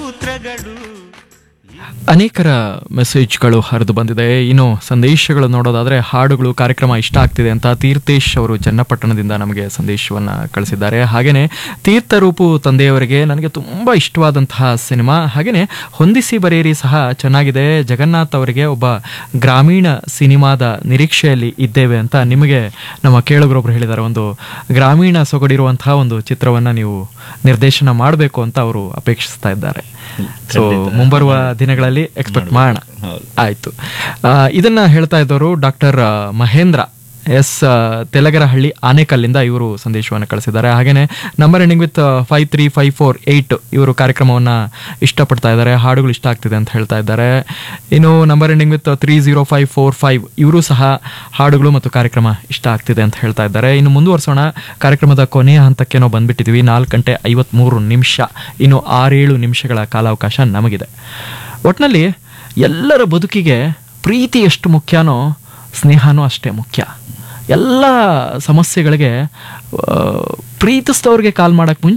ಸೂತ್ರಗಳು ಅನೇಕರ ಮೆಸೇಜ್ಗಳು ಹರಿದು ಬಂದಿದೆ ಇನ್ನು ಸಂದೇಶಗಳು ನೋಡೋದಾದ್ರೆ ಹಾಡುಗಳು ಕಾರ್ಯಕ್ರಮ ಇಷ್ಟ ಆಗ್ತಿದೆ ಅಂತ ತೀರ್ಥೇಶ್ ಅವರು ಚನ್ನಪಟ್ಟಣದಿಂದ ನಮಗೆ ಸಂದೇಶವನ್ನ ಕಳಿಸಿದ್ದಾರೆ ಹಾಗೇನೆ ತೀರ್ಥರೂಪು ತಂದೆಯವರಿಗೆ ನನಗೆ ತುಂಬಾ ಇಷ್ಟವಾದಂತಹ ಸಿನಿಮಾ ಹಾಗೇನೆ ಹೊಂದಿಸಿ ಬರೆಯಿರಿ ಸಹ ಚೆನ್ನಾಗಿದೆ ಜಗನ್ನಾಥ್ ಅವರಿಗೆ ಒಬ್ಬ ಗ್ರಾಮೀಣ ಸಿನಿಮಾದ ನಿರೀಕ್ಷೆಯಲ್ಲಿ ಇದ್ದೇವೆ ಅಂತ ನಿಮಗೆ ನಮ್ಮ ಕೇಳುಗರೊಬ್ರು ಹೇಳಿದ್ದಾರೆ ಒಂದು ಗ್ರಾಮೀಣ ಸೊಗಡಿರುವಂತಹ ಒಂದು ಚಿತ್ರವನ್ನ ನೀವು ನಿರ್ದೇಶನ ಮಾಡಬೇಕು ಅಂತ ಅವರು ಅಪೇಕ್ಷಿಸ್ತಾ ಇದ್ದಾರೆ ಸೊ ಮುಂಬರುವ ದಿನಗಳಲ್ಲಿ ಎಕ್ಸ್ಪೆಕ್ಟ್ ಮಾಡೋಣ ಹೌದು. ಆಯ್ತು ಆ, ಇದನ್ನ ಹೇಳ್ತಾ ಇದ್ದವರು ಡಾಕ್ಟರ್ ಮಹೇಂದ್ರ ಎಸ್ ತೆಲಗರಹಳ್ಳಿ ಆನೇಕಲ್ಲಿಂದ ಇವರು ಸಂದೇಶವನ್ನು ಕಳಿಸಿದ್ದಾರೆ ಹಾಗೇನೆ number ending with five three five four eight ಇವರು ಕಾರ್ಯಕ್ರಮವನ್ನು ಇಷ್ಟಪಡ್ತಾ ಇದ್ದಾರೆ ಹಾಡುಗಳು ಇಷ್ಟ ಆಗ್ತಿದೆ ಅಂತ ಹೇಳ್ತಾ ಇದ್ದಾರೆ ಇನ್ನು number ending with three zero five four five ಇವರು ಸಹ ಹಾಡುಗಳು ಮತ್ತು ಕಾರ್ಯಕ್ರಮ ಇಷ್ಟ ಆಗ್ತಿದೆ ಅಂತ ಹೇಳ್ತಾ ಇದ್ದಾರೆ ಇನ್ನು ಮುಂದುವರ್ಸೋಣ ಕಾರ್ಯಕ್ರಮದ ಕೊನೆಯ ಹಂತಕ್ಕೆ ನಾವು ಬಂದ್ಬಿಟ್ಟಿದ್ವಿ ನಾಲ್ಕು ಗಂಟೆ ಐವತ್ಮೂರು ನಿಮಿಷ ಇನ್ನು ಆರೇಳು ನಿಮಿಷಗಳ ಕಾಲಾವಕಾಶ ನಮಗಿದೆ ಒಟ್ಟಿನಲ್ಲಿ ಎಲ್ಲರ ಬದುಕಿಗೆ ಪ್ರೀತಿ ಎಷ್ಟು ಮುಖ್ಯನೋ ಸ್ನೇಹನೂ ಅಷ್ಟೇ ಮುಖ್ಯ ಎಲ್ಲ ಸಮಸ್ಯೆಗಳಿಗೆ ಆ, ಪ್ರೀತಿಸಿದವ್ರಿಗೆ ಕಾಲ್ ಮಾಡಕ್ಕೆ ಮುಂಚೆ